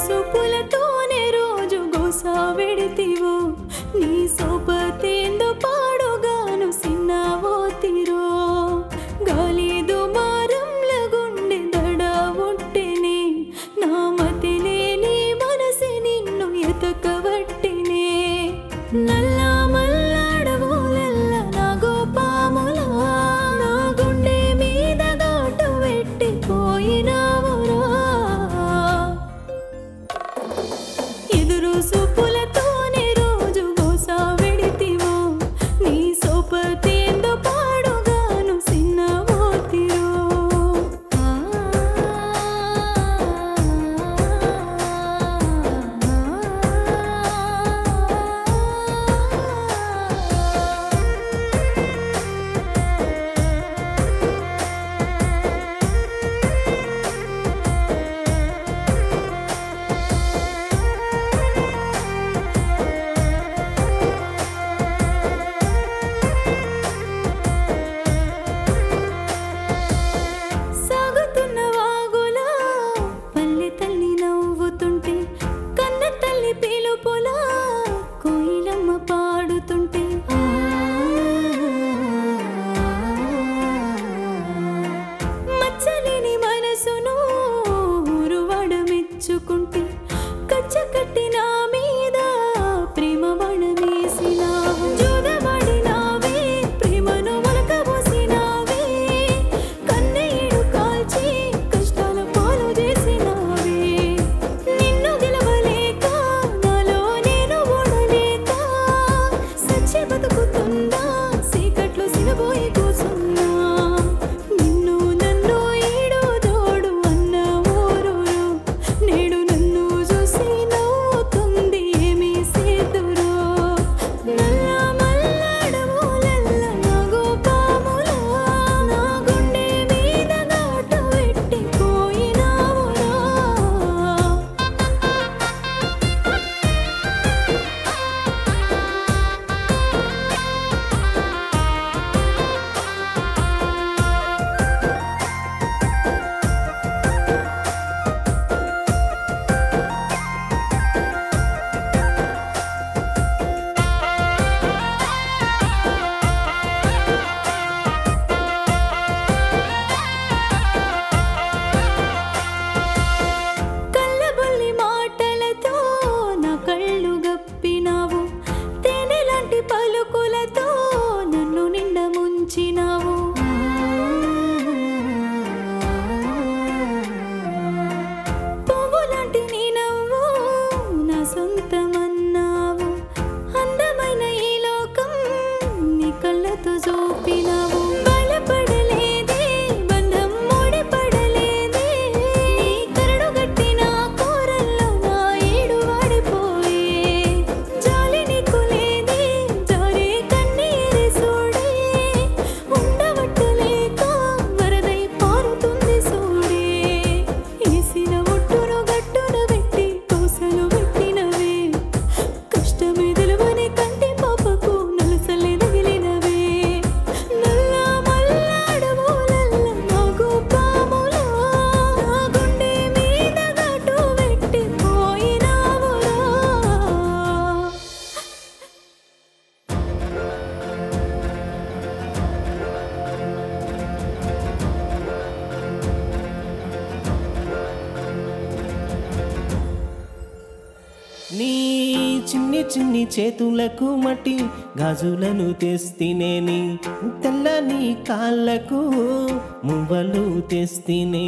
సూపులతోనే రోజు గోసా వెడితివో నీ సోపతేందో పాడుగాను సిన్నావో తిరో గాలి దుమారంల గుండె దడ ఒట్టెనే నా మతిలే నీ మనసే నిన్ను ఎతకవట్టినే నల్ల మల్లాడవులెల్ల నా గోపాములా నా గుండె మీద గాటు పెట్టిపోయినావురా ఎదురు సూపులతోనే రోజు గోసా వెడితివో నీ సోపతేందో పాడుగాను సిన్నవోతిరో సాగుతున్న వాగులా పల్లె తల్లి నవ్వుతుంటే కన్న తల్లి పిలుపులా కోయిలమ్మ పాడుతుంటే ఆ, మచ్చలేని మనసును ఊరువాడ మెచ్చుకుంటే కచ్చ కట్టిన మీద ప్రేమ బణమేసినావు జోదమాడినావే ప్రేమను మొలకబోసినావే కన్నీడు కాల్చి కష్టాల పాలు చేసినావే నిన్ను గెలవలేక నాలో నేను ఓడలేక సచ్చి బతుకుతున్నా సీకట్లో సినబోయి కూసున్నా నిన్ను నన్ను ఈడు దోడు అన్న ఊరూరు నేడు నన్ను చూసి నవ్వుతుంది ఏమీ సేతురో నల్ల మల్లాడవులెల్ల నా గోపాములా నా గుండె మీద గాటు పెట్టిపోయినావురా కళ్ళబొల్లి మాటలతో నా కళ్ళు గప్పినావు తేనెలాంటి పలుకులతో నన్ను నిండ ముంచినావు పువ్వులాంటి నీ నవ్వు నా సొంతమన్నావు అందమైన ఈ లోకం నీ కళ్ళతో చూపినావు బలపడలేదే బంధం ముడిపడలేదే నీ కరడు గట్టిన కోరల్లో నా ఏడు వాడిపోయే జాలి నీకు లేదే జారే కన్నీరే సోడే ఉండవట్టలేక వరదై పారుతుంది సోడే ఏసిన ఒట్టును గట్టున పెట్టి కోసలు పెట్టినవే కష్టమే తెలువని కంటి పాపకు నలసలే తగిలినవే నల్ల మల్లాడవులల్ల నాగు పాములా నా గుండె మీద గాటు పెట్టిపోయినావురా నీ చిన్ని చిన్ని చేతులకు మట్టి గాజులను తెస్తినేని తెల్లని కాళ్ళకు మువ్వలు తెస్తినే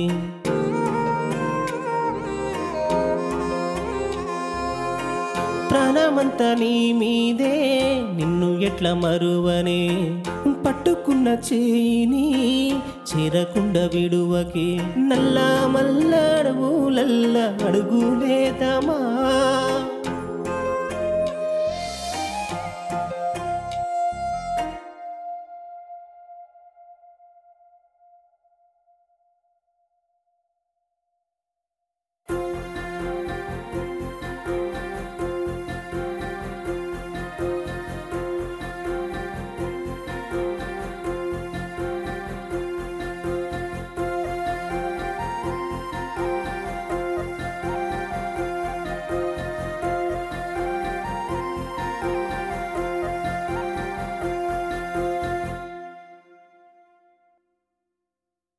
ప్రాణమంతా నీ మీదే నిన్ను ఎట్ల మరువనే పట్టుకున్న చేయిని చేరకుండా విడువకే నల్ల మల్లడవులల్ల అడుగులేదమా